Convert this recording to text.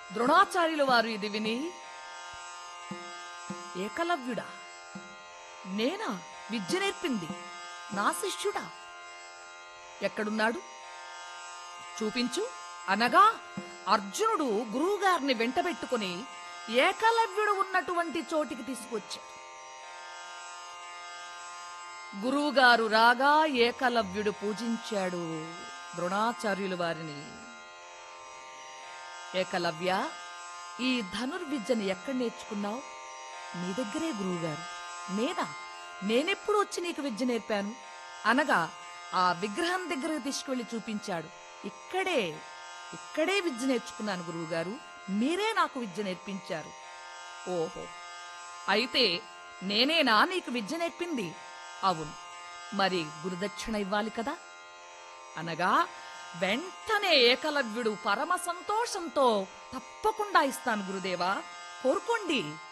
ద్రోణాచార్యుల వారు ఇది విని ఏకలవ్యుడా నేనా విద్య నేర్పింది నా శిష్యుడా ఎక్కడున్నాడు చూపించు అనగా అర్జునుడు గురువుగారిని వెంటబెట్టుకుని ఏకలవ్యుడు ఉన్నటువంటి చోటికి తీసుకొచ్చాడు గురువుగారు రాగా ఏకలవ్యుడు పూజించాడు ద్రోణాచార్యుల వారిని ఏకలవ్య ఈ ధనుర్విద్యను ఎక్కడ నేర్చుకున్నావు నీ దగ్గరే గురువుగారు నేనా నేనెప్పుడు వచ్చి నీకు విద్య నేర్పాను అనగా ఆ విగ్రహం దగ్గరకు తీసుకువెళ్లి చూపించాడు ఇక్కడే ఇక్కడే విద్య నేర్చుకున్నాను గురువుగారు మీరే నాకు విద్య నేర్పించారు ఓహో అయితే నేనేనా నీకు విద్య నేర్పింది అవును మరి గురుదక్షిణ ఇవ్వాలి కదా అనగా వెంటనే ఏకలవ్యుడు పరమ సంతోషంతో తప్పకుండా ఇస్తాను గురుదేవా కోరుకోండి